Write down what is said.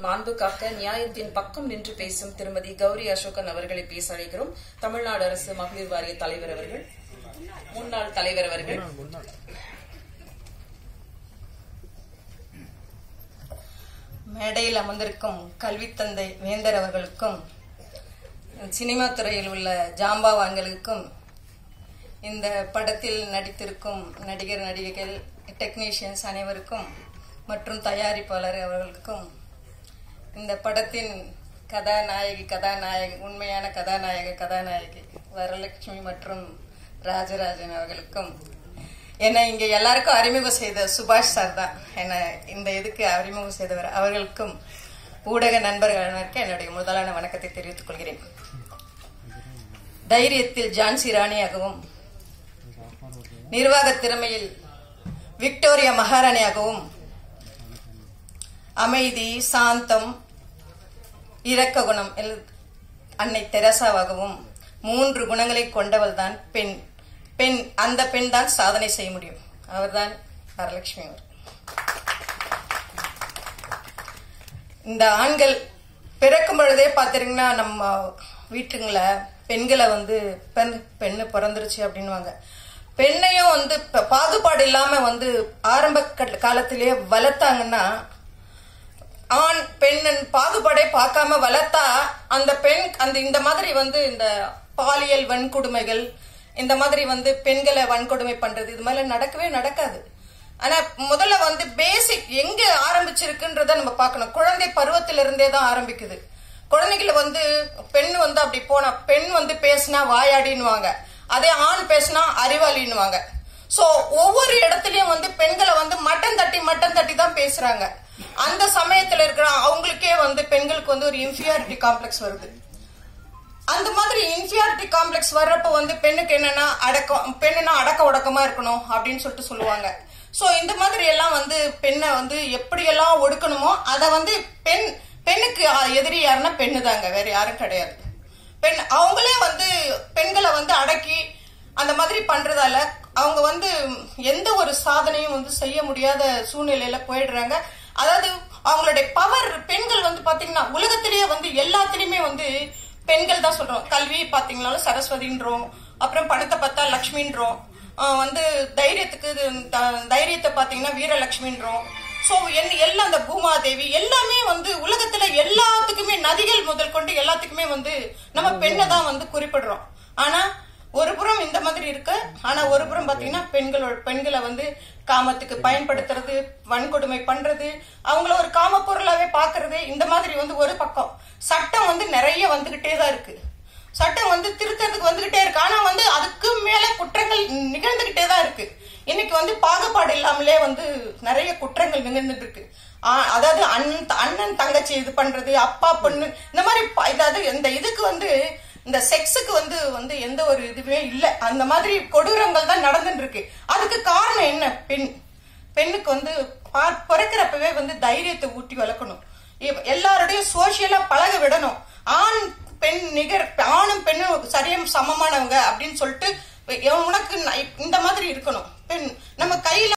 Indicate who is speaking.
Speaker 1: மாண்புக்காக நியாயத்தின் பக்கம் நின்று பேசும் திருமதி கௌரி அசோகன் அவர்களை பேச அழைக்கிறோம் தமிழ்நாடு அரசு மகளிர் வாரிய தலைவர் அவர்கள் முன்னாள் தலைவர் அவர்கள்
Speaker 2: மேடையில் அமர்ந்திருக்கும் கல்வித்தந்தை வேந்தர் அவர்களுக்கும் சினிமா துறையில் உள்ள ஜாம்பாவான்களுக்கும் இந்த படத்தில் நடித்திருக்கும் நடிகர் நடிகைகள் டெக்னீஷியன்ஸ் அனைவருக்கும் மற்றும் தயாரிப்பாளர் அவர்களுக்கும் இந்த படத்தின் கதாநாயகி கதாநாயகி உண்மையான கதாநாயக கதாநாயகி வரலட்சுமி மற்றும் ராஜராஜன் அவர்களுக்கும் என்னை இங்க எல்லாருக்கும் அறிமுகம் செய்த சுபாஷ் சார் தான் என்னை இந்த இதுக்கு அறிமுகம் செய்தவர் அவர்களுக்கும் ஊடக நண்பர்களுக்கு என்னுடைய முதலான வணக்கத்தை தெரிவித்துக் கொள்கிறேன் தைரியத்தில் ஜான்சி ராணியாகவும் நிர்வாக திறமையில் விக்டோரியா மகாராணியாகவும் அமைதி சாந்தம் இரக்க குணம் எல்- அன்னை தெரசாவாகவும் மூன்று குணங்களை கொண்டவள் தான் பெண் பெண் அந்த பெண் தான் சாதனை செய்ய முடியும் அவர்தான் வரலட்சுமி அவர் இந்த ஆண்கள் பிறக்கும் பொழுதே பார்த்திருங்கன்னா நம்ம வீட்டுங்கள பெண்களை வந்து பெண் பெண்ணு பிறந்துருச்சு அப்படின்னுவாங்க பெண்ணையும் வந்து ப- பாகுபாடு இல்லாம வந்து ஆரம்ப கட்ட- காலத்திலேயே வளர்த்தாங்கன்னா ஆண் பெண் பாகுபாடே பார்க்காம வளர்த்தா அந்த பெண் அந்த இந்த மாதிரி வந்து இந்த பாலியல் வன்கொடுமைகள் இந்த மாதிரி வந்து பெண்களை வன்கொடுமை பண்றது இது மாதிரி நடக்கவே நடக்காது ஆனா முதல்ல வந்து பேசிக் எங்க ஆரம்பிச்சிருக்குன்றத நம்ம பார்க்கணும் குழந்தை பருவத்தில இருந்தே தான் ஆரம்பிக்குது குழந்தைகளை வந்து பெண் வந்து அப்படி போனா பெண் வந்து பேசினா வாயாடின்னுவாங்க அதே ஆண் பேசினா அறிவாளின்னுவாங்க சோ ஒவ்வொரு இடத்துலயும் வந்து பெண்களை வந்து மட்டம் தட்டி மட்டம் தட்டி தான் பேசுறாங்க அந்த சமயத்துல இருக்கிற அவங்களுக்கே வந்து பெண்களுக்கு வந்து ஒரு இன்ஃபியாரிட்டி காம்ப்ளெக்ஸ் வருது அந்த மாதிரி இன்ஃபியாரிட்டி காம்ப்ளெக்ஸ் வர்றப்ப வந்து பெண்ணுக்கு என்னன்னா அடக்கம் பெண்ணுனா அடக்க உடக்கமா இருக்கணும் அப்படின்னு சொல்லிட்டு சொல்லுவாங்க சோ இந்த மாதிரி எல்லாம் வந்து பெண்ணை வந்து எப்படியெல்லாம் ஒடுக்கணுமோ அதை வந்து பெண் பெண்ணுக்கு எதிரி யாருன்னா பெண்ணு தாங்க வேற யாரும் கிடையாது பெண் அவங்களே வந்து பெண்களை வந்து அடக்கி அந்த மாதிரி பண்றதால அவங்க வந்து எந்த ஒரு சாதனையும் வந்து செய்ய முடியாத சூழ்நிலையில போயிடுறாங்க அதாவது அவங்களுடைய பவர் பெண்கள் வந்து பாத்தீங்கன்னா உலகத்திலேயே வந்து எல்லாத்துலயுமே வந்து பெண்கள் தான் சொல்றோம் கல்வி பாத்தீங்கன்னாலும் சரஸ்வதின்றோம் அப்புறம் பணத்தை பார்த்தா லக்ஷ்மின்றோம் ஆஹ் வந்து தைரியத்துக்கு இது த- தைரியத்தை பாத்தீங்கன்னா வீரலட்சுமின்றோம் சோ எல்லாம் அந்த பூமாதேவி எல்லாமே வந்து உலகத்துல எல்லாத்துக்குமே நதிகள் முதல் கொண்டு எல்லாத்துக்குமே வந்து நம்ம பெண்ணை தான் வந்து குறிப்பிடுறோம் ஆனா ஒரு புறம் இந்த மாதிரி இருக்கு ஆனா ஒரு புறம் பாத்தீங்கன்னா பெண்களோட பெண்களை வந்து காமத்துக்கு பயன்படுத்துறது வன்கொடுமை பண்றது அவங்கள ஒரு காம பொருளாவே பாக்குறது இந்த மாதிரி வந்து ஒரு பக்கம் சட்டம் வந்து நிறைய வந்துகிட்டே தான் இருக்கு சட்டம் வந்து திருத்தறதுக்கு வந்துகிட்டே இருக்கு ஆனா வந்து அதுக்கு மேல குற்றங்கள் நிகழ்ந்துகிட்டே தான் இருக்கு இன்னைக்கு வந்து பாகுபாடு இல்லாமலே வந்து நிறைய குற்றங்கள் நிகழ்ந்துட்டு இருக்கு ஆ- அதாவது அண்ணன் அண்ணன் தங்கச்சி இது பண்றது அப்பா பொண்ணு இந்த மாதிரி ப- அதாவது இந்த இதுக்கு வந்து இந்த செக்ஸுக்கு வந்து வந்து எந்த ஒரு இதுவே இல்ல அந்த மாதிரி கொடூரங்கள் தான் நடந்துட்டு இருக்கு அதுக்கு காரணம் என்ன பெண் பெண்ணுக்கு வந்து பா- பிறக்கிறப்பவே வந்து தைரியத்தை ஊட்டி வளர்க்கணும் இவ- எல்லாரோடையும் சோசியலா பழக விடணும் ஆண் பெண் நிகர் ஆணும் பெண்ணும் சரியா சமமானவங்க அப்படின்னு சொல்லிட்டு உனக்கு ந- இந்த மாதிரி இருக்கணும் பெண் நம்ம கையில